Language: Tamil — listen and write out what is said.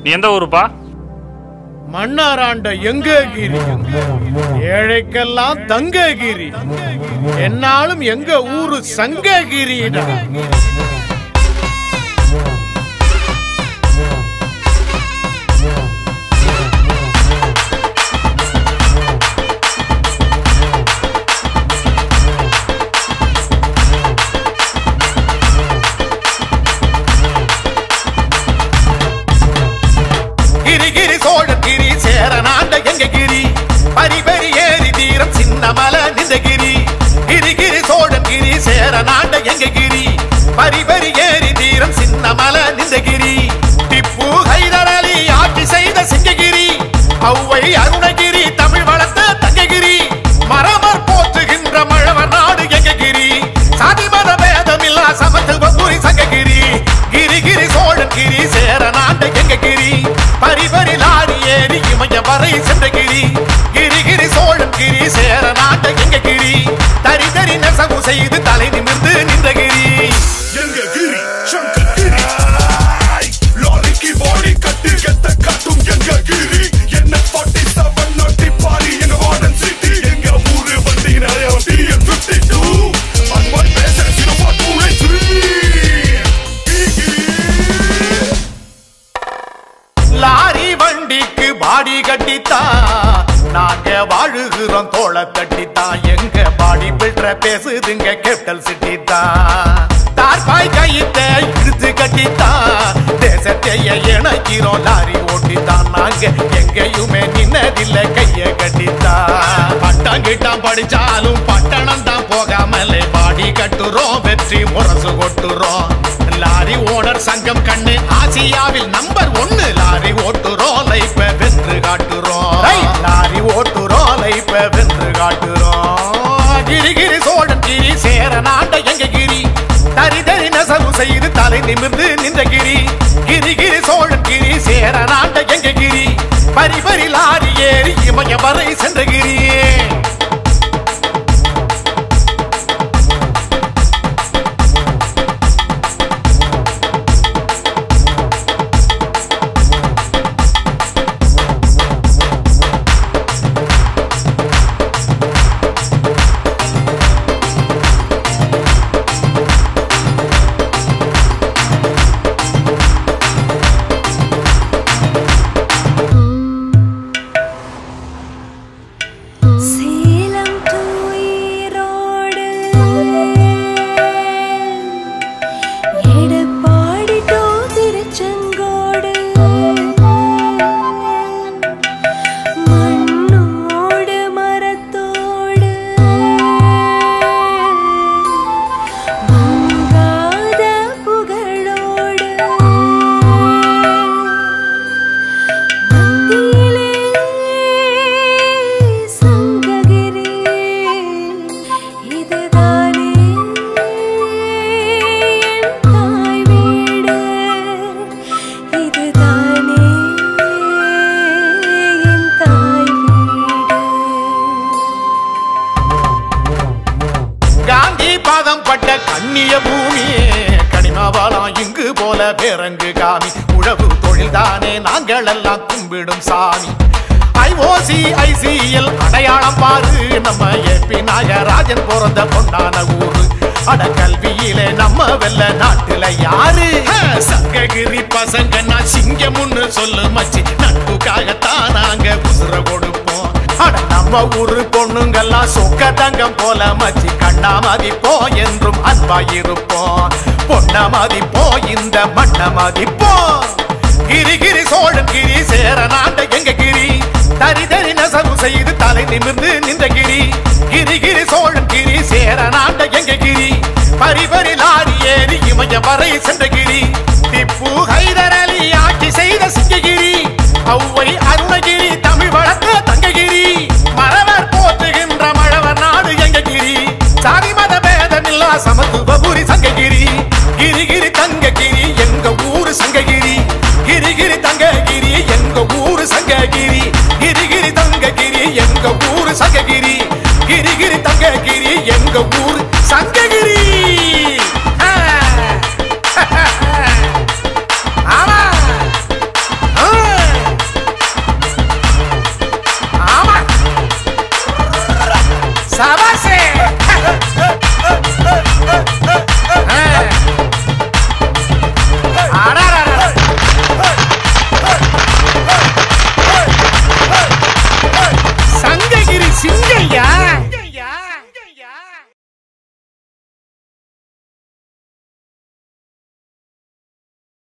நீ எந்த ஊருப்பா மன்னாராண்ட எங்ககிரி ஏழைக்கெல்லாம் தங்ககிரி என்னாலும் எங்க ஊரு சங்ககிரிடா கிரி கிரி சோழ கிரி சேர நாண்ட எங்க கிரி பரி பரி ஏறி தீரம் சின்ன மலை நின்ற கிரி கிரி கிரி சோழ கிரி சேர நாண்ட எங்க கிரி பரி பரி ஏறி தீரம் சின்ன மலை நின்ற கிரி திப்பு ஹைதர் அலி ஆட்சி செய்த சிங்ககிரி ஔவை அருணகிரி தமிழ் வளர்த்த தங்ககிரி மரமர் போற்றுகின்ற மழவர் நாடு எங்க கிரி சாதி மத பேதமில்லா சமத்துவ புரி சங்ககிரி கிரி கிரி சோழன் கிரி சேர நாண்ட எங்க கிரி பரி பரி லாரி ஏறி இமய வரை சென்ற கிரி கிரி கிரி சோழன் கிரி சேர நாண்ட எங்க கிரி தரி தரி நெசவு செய்து தலை நிமிர்ந்து நின்ற கிரி எங்க கிரி சங்கர் கிரி லாரிக்கு பாடி கட்டி கெத்த காட்டும் எங்க கிரி என்ன பாட்டி செவன் நாட்டி பாரி எங்க வார்டன் சிட்டி எங்க ஊரு வந்தீங்கன்னா டிஎன் பிப்டி டூ அன்பன் பேச சிவா டூ த்ரீ லாரி வண்டிக்கு பாடி கட்டித்தான் நாங்க வாழுகிறோம் தோள தட்டித்தான் எங்க பாடி பில்ற பேசுதுங்க கேப்டல் சிட்டி தான் தார்பாய் கையத்தை இழுத்து கட்டித்தான் தேசத்தைய இணைக்கிறோம் லாரி ஓட்டித்தான் நாங்க எங்கேயுமே நின்னதில்லை கைய கட்டித்தான் பட்டம் கிட்டம் படிச்சாலும் பட்டணம் தான் போகாமலே பாடி கட்டுறோம் வெற்றி முரசு கொட்டுறோம் லாரி ஓனர் சங்கம் கண்ணு ஆசியாவில் நம்பர் ஒன்னு லாரி ஓட்டுறோம் லைஃப வென்று காட்டுறோம் லாரி ஓட்டுறோம் லைஃப வென்று காட்டுறோம் கிரி கிரி சோழன் கிரி சேர நாண்ட எங்க கிரி தரி தரி நெசவு செய்து தலை நிமிர்ந்து நின்ற கிரி கிரி கிரி சோழன் கிரி சேர நாண்ட எங்க கிரி பரி பரி லாரி ஏறி இமய வரை சென்ற கிரியே சேலம் to ஈரோடு எடப்பாடி to திருச்செங்கோடு மண்ணோடு மரத்தோடு மங்காத புகழோடு மத்தியிலே சங்ககிரி இதுதானே என் தாய் வீடு இதுதானே என் தாய் வீடு காந்தி பாதம் பட்ட கண்ணிய பூமி கனிமாவாலாம் இங்கு போல பேரங்கு காமி உழவு தொழில் தானே நாங்கள் எல்லாம் கும்பிடும் சாமி ஐஓசி ஐசிஎல் அடையாளம் பாரு நம்ம ஏபி நாகராஜன் பிறந்த பொன்னான ஊரு அட கல்வியிலே நம்ம வெல்ல நாட்டுல யாரு ஹ, சங்ககிரி பசங்க நான் சிங்கம்னு சொல்லு மச்சி நட்புக்காகத்தான் நாங்க உசுர கொடுப்போம் அட நம்ம ஊரு பொண்ணுங்கெல்லாம் சொக்க தங்கம் போல மச்சி கண்ணா மதிப்போம் என்றும் அன்பாயிருப்போம் பொண்ண மதிப்போம் இந்த மண்ண மதிப்போம் கிரி கிரி சோழன் கிரி சேர நாண்ட எங்க கிரி தரி தரி நெசவு செய்து தலை நிமிர்ந்து நின்ற கிரி கிரி கிரி சோழன் கிரி சேர நாண்ட எங்க கிரி பரி பரி லாரி ஏறி இமய வரை சென்ற கிரி திப்பு ஹைதர் அலி ஆட்சி செய்த சிங்ககிரி ஔவை அருணகிரி தமிழ் வளர்த்த தங்ககிரி மரவர் போற்றுகின்ற மழவர் நாடு எங்க கிரி சாதி மத பேதமில்லா சமத்துவ புரி சங்ககிரி கிரி கிரி தங்ககிரி எங்க ஊரு சங்ககிரி கிரி கிரி தங்ககிரி எங்க ஊரு சங்ககிரி கிரி கிரி தங்ககிரி எங்க ஊரு சங்ககிரி கிரி கிரி தங்ககிரி எங்க ஊரு சங்ககிரி